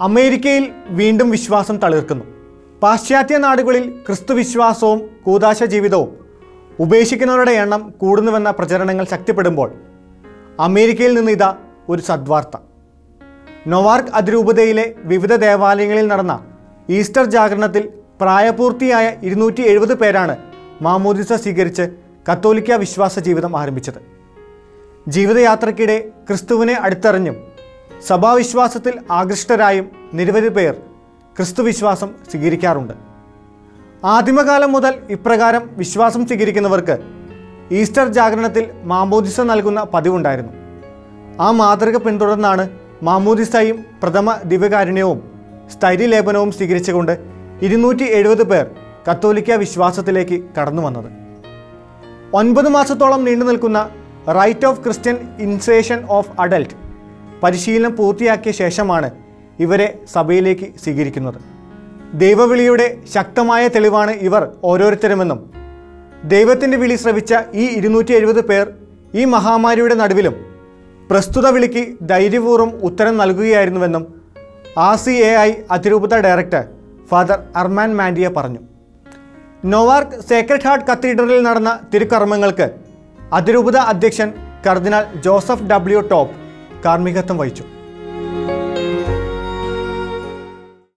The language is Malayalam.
അമേരിക്കയിൽ വീണ്ടും വിശ്വാസം തളിർക്കുന്നു പാശ്ചാത്യ നാടുകളിൽ ക്രിസ്തുവിശ്വാസവും കൂതാശ ജീവിതവും ഉപേക്ഷിക്കുന്നവരുടെ എണ്ണം കൂടുന്നുവെന്ന പ്രചരണങ്ങൾ ശക്തിപ്പെടുമ്പോൾ അമേരിക്കയിൽ നിന്ന് ഇതാ ഒരു സദ്വാർത്ത നൊവാർക്ക് അതിരൂപതയിലെ വിവിധ ദേവാലയങ്ങളിൽ നടന്ന ഈസ്റ്റർ ജാഗരണത്തിൽ പ്രായപൂർത്തിയായ ഇരുന്നൂറ്റി എഴുപത് പേരാണ് മാമോദിസ സ്വീകരിച്ച് കത്തോലിക്ക വിശ്വാസ ജീവിതം ആരംഭിച്ചത് ജീവിതയാത്രയ്ക്കിടെ ക്രിസ്തുവിനെ അടുത്തറിഞ്ഞും സഭാവിശ്വാസത്തിൽ ആകൃഷ്ടരായും നിരവധി പേർ ക്രിസ്തുവിശ്വാസം സ്വീകരിക്കാറുണ്ട് ആദിമകാലം മുതൽ ഇപ്രകാരം വിശ്വാസം സ്വീകരിക്കുന്നവർക്ക് ഈസ്റ്റർ ജാഗരണത്തിൽ മാമോദിസ നൽകുന്ന പതിവുണ്ടായിരുന്നു ആ മാതൃക പിന്തുടർന്നാണ് മാമോദിസയും പ്രഥമ ദിവ്യകാരുണ്യവും സ്ഥൈര്യലേപനവും സ്വീകരിച്ചുകൊണ്ട് ഇരുന്നൂറ്റി എഴുപത് പേർ കത്തോലിക്ക വിശ്വാസത്തിലേക്ക് കടന്നു വന്നത് ഒൻപത് മാസത്തോളം നീണ്ടു നിൽക്കുന്ന rite of Christian initiation of adult പരിശീലനം പൂർത്തിയാക്കിയ ശേഷമാണ് ഇവരെ സഭയിലേക്ക് സ്വീകരിക്കുന്നത് ദൈവവിളിയുടെ ശക്തമായ തെളിവാണ് ഇവർ ഓരോരുത്തരുമെന്നും ദൈവത്തിൻ്റെ വിളി ശ്രവിച്ച ഈ ഇരുന്നൂറ്റി എഴുപത് പേർ ഈ മഹാമാരിയുടെ നടുവിലും പ്രസ്തുത വിളിക്ക് ധൈര്യപൂർവ്വം ഉത്തരം നൽകുകയായിരുന്നുവെന്നും ആർ സി എ ഐ അതിരൂപത ഡയറക്ടർ ഫാദർ അർമാൻ മാൻഡിയ പറഞ്ഞു നോവാർക്ക് സേക്രഡ് ഹാർട്ട് കത്തീഡ്രലിൽ നടന്ന തിരുക്കർമ്മങ്ങൾക്ക് അതിരൂപത അധ്യക്ഷൻ കർദിനാൾ ജോസഫ് ഡബ്ല്യു ടോപ്പ് കാർമ്മികത്വം വഹിച്ചു